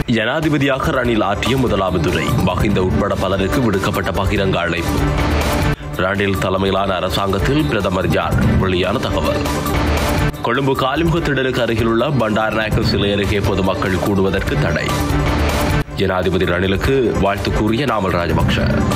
ஜனாதிபதியாக ரணில் ஆற்றிய முதலாவது உரை மஹிந்த உட்பட பலருக்கு விடுக்கப்பட்ட பகிரங்க அழைப்பு ரணில் தலைமையிலான அரசாங்கத்தில் பிரதமர் யார் வெளியான தகவல் கொழும்பு காலிமுகத்திடலுக்கு அருகிலுள்ள பண்டாரநாயக்க சிலை அருகே பொதுமக்கள் கூடுவதற்கு தடை ஜனாதிபதி ரணிலுக்கு வாழ்த்து கூறிய நாமல் ராஜபக்ஷ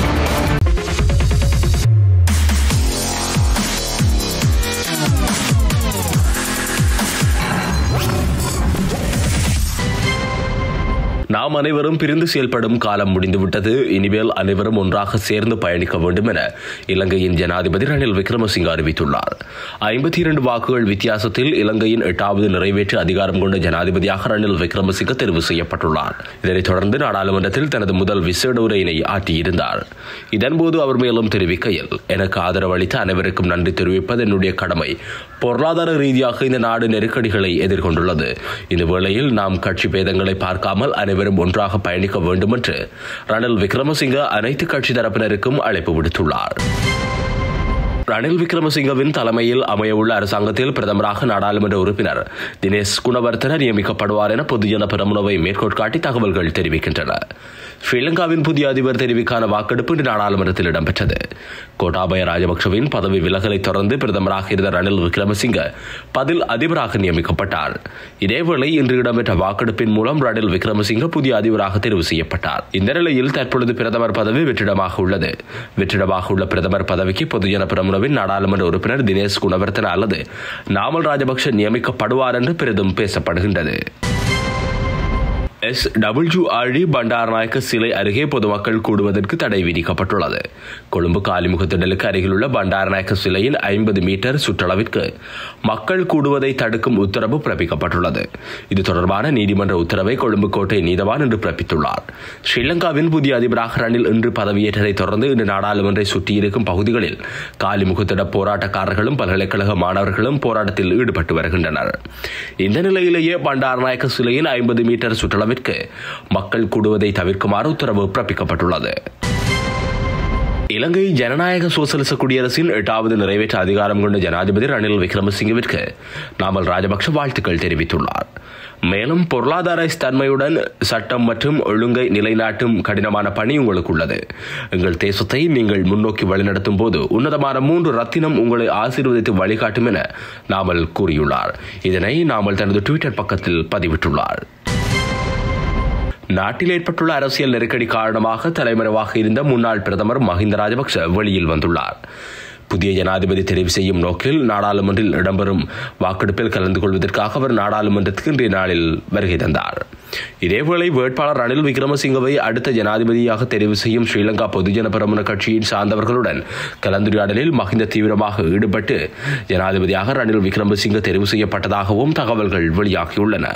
நாம் அனைவரும் பிரிந்து செயல்படும் காலம் முடிந்துவிட்டது இனிமேல் அனைவரும் ஒன்றாக சேர்ந்து பயணிக்க வேண்டும் என இலங்கையின் ஜனாதிபதி ரணில் விக்ரமசிங்க அறிவித்துள்ளார் ஐம்பத்தி இரண்டு வாக்குகள் வித்தியாசத்தில் இலங்கையின் எட்டாவது நிறைவேற்று அதிகாரம் கொண்ட ஜனாதிபதியாக ரணில் விக்ரமசிங்க தெரிவு செய்யப்பட்டுள்ளார் இதனைத் தொடர்ந்து நாடாளுமன்றத்தில் தனது முதல் விசேட உரையினை ஆற்றியிருந்தார் இதன்போது அவர் மேலும் தெரிவிக்கையில் எனக்கு ஆதரவு அளித்த அனைவருக்கும் நன்றி தெரிவிப்பது என்னுடைய கடமை பொருளாதார ரீதியாக இந்த நாடு நெருக்கடிகளை எதிர்கொண்டுள்ளது இந்த வேளையில் நாம் கட்சி பேதங்களை பார்க்காமல் அனைவரும் ஒன்றாக பயணிக்க வேண்டும் என்று ரணில் விக்ரமசிங்க அனைத்து கட்சி தரப்பினருக்கும் அழைப்பு விடுத்துள்ளார் ரணில் விக்ரமசிங்கவின் தலைமையில் அமையவுள்ள அரசாங்கத்தில் பிரதமராக நாடாளுமன்ற உறுப்பினர் தினேஷ் குணவர்த்தன நியமிக்கப்படுவார் என பொதுஜன பிரமுனவை மேற்கோள் காட்டி தகவல்கள் தெரிவிக்கின்றன ஸ்ரீலங்காவின் புதிய அதிபர் தெரிவிக்கான வாக்கெடுப்பு இன்று நாடாளுமன்றத்தில் இடம்பெற்றது கோட்டாபய ராஜபக்சவின் பதவி விலகலை தொடர்ந்து பிரதமராக இருந்த ரணில் விக்ரமசிங்க பதில் அதிபராக நியமிக்கப்பட்டார் இதேவேளை இன்று இடம்பெற்ற வாக்கெடுப்பின் மூலம் ரணில் விக்ரமசிங்க புதிய அதிபராக தெரிவு செய்யப்பட்டார் இந்த நிலையில் தற்பொழுது பிரதமர் பதவி வெற்றிடமாக உள்ளது வெற்றிடமாக உள்ள பிரதமர் பதவிக்கு பொதுஜன பிரமுனவின் நாடாளுமன்ற உறுப்பினர் தினேஷ் குணவர்த்தன அல்லது நாமல் ராஜபக்ஷ நியமிக்கப்படுவார் என்று பெரிதும் பேசப்படுகின்றது எஸ் டபிள்யூ ஆழி பண்டாரநாயக்க சிலை அருகே பொதுமக்கள் கூடுவதற்கு தடை விதிக்கப்பட்டுள்ளது கொழும்பு காலிமுகத்திடலுக்கு அருகிலுள்ள பண்டாரநாயக்க சிலையின் ஐம்பது மீட்டர் சுற்றளவிற்கு மக்கள் கூடுவதை தடுக்கும் உத்தரவு பிறப்பிக்கப்பட்டுள்ளது இது தொடர்பான நீதிமன்ற உத்தரவை கொழும்பு கோட்டை நீதவான் இன்று பிறப்பித்துள்ளார் ஸ்ரீலங்காவின் புதிய அதிபராக ரணில் இன்று பதவியேற்றதை தொடர்ந்து இன்று நாடாளுமன்றை சுற்றியிருக்கும் பகுதிகளில் காலிமுகத்திட போராட்டக்காரர்களும் பல்கலைக்கழக மாணவர்களும் போராட்டத்தில் ஈடுபட்டு வருகின்றனர் இந்த நிலையிலேயே பண்டாரநாயக்க சிலையின் ஐம்பது மீட்டர் சுற்றளவில் அளவிற்கு மக்கள் கூடுவதை தவிர்க்குமாறு உத்தரவு பிறப்பிக்கப்பட்டுள்ளது இலங்கை ஜனநாயக சோசலிச குடியரசின் எட்டாவது நிறைவேற்ற அதிகாரம் கொண்ட ஜனாதிபதி ரணில் விக்ரமசிங்கவிற்கு நாமல் ராஜபக்ஷ வாழ்த்துக்கள் தெரிவித்துள்ளார் மேலும் பொருளாதார தன்மையுடன் சட்டம் மற்றும் ஒழுங்கை நிலைநாட்டும் கடினமான பணி உங்களுக்கு உள்ளது எங்கள் தேசத்தை நீங்கள் முன்னோக்கி வழிநடத்தும் போது உன்னதமான மூன்று ரத்தினம் உங்களை ஆசீர்வதித்து வழிகாட்டும் என நாமல் கூறியுள்ளார் இதனை நாமல் தனது ட்விட்டர் பக்கத்தில் பதிவிட்டுள்ளார் நாட்டில் ஏற்பட்டுள்ள அரசியல் நெருக்கடி காரணமாக தலைமறைவாக இருந்த முன்னாள் பிரதமர் மஹிந்த ராஜபக்ச வெளியில் வந்துள்ளார் புதிய ஜனாதிபதி தெரிவு செய்யும் நோக்கில் நாடாளுமன்றில் இடம்பெறும் வாக்கெடுப்பில் கலந்து கொள்வதற்காக அவர் நாடாளுமன்றத்துக்கு இன்றைய நாளில் வருகை தந்தார் இதேவேளை வேட்பாளர் ரணில் விக்ரமசிங்கவை அடுத்த ஜனாதிபதியாக தெரிவு செய்யும் ஸ்ரீலங்கா பொதுஜன பிரமுன கட்சியின் சார்ந்தவர்களுடன் கலந்துரையாடலில் மஹிந்த தீவிரமாக ஈடுபட்டு ஜனாதிபதியாக ரணில் விக்ரமசிங்க தெரிவு செய்யப்பட்டதாகவும் தகவல்கள் வெளியாகியுள்ளன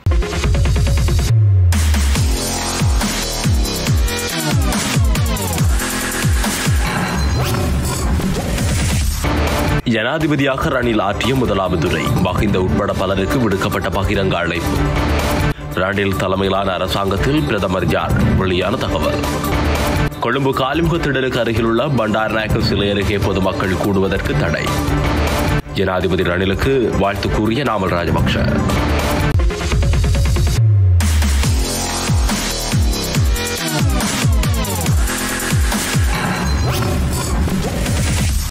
ஜனாதிபதியாக ரணில் ஆற்றிய முதலாவது உரை மஹிந்த உட்பட பலருக்கு விடுக்கப்பட்ட பகிரங்க அழைப்பு ரணில் தலைமையிலான அரசாங்கத்தில் பிரதமர் யார் வெளியான தகவல் கொழும்பு காலிமுகத்திடலுக்கு அருகிலுள்ள பண்டாரநாயக்க சிலை அருகே பொதுமக்கள் கூடுவதற்கு தடை ஜனாதிபதி ரணிலுக்கு வாழ்த்து கூறிய நாமல் ராஜபக்ஷ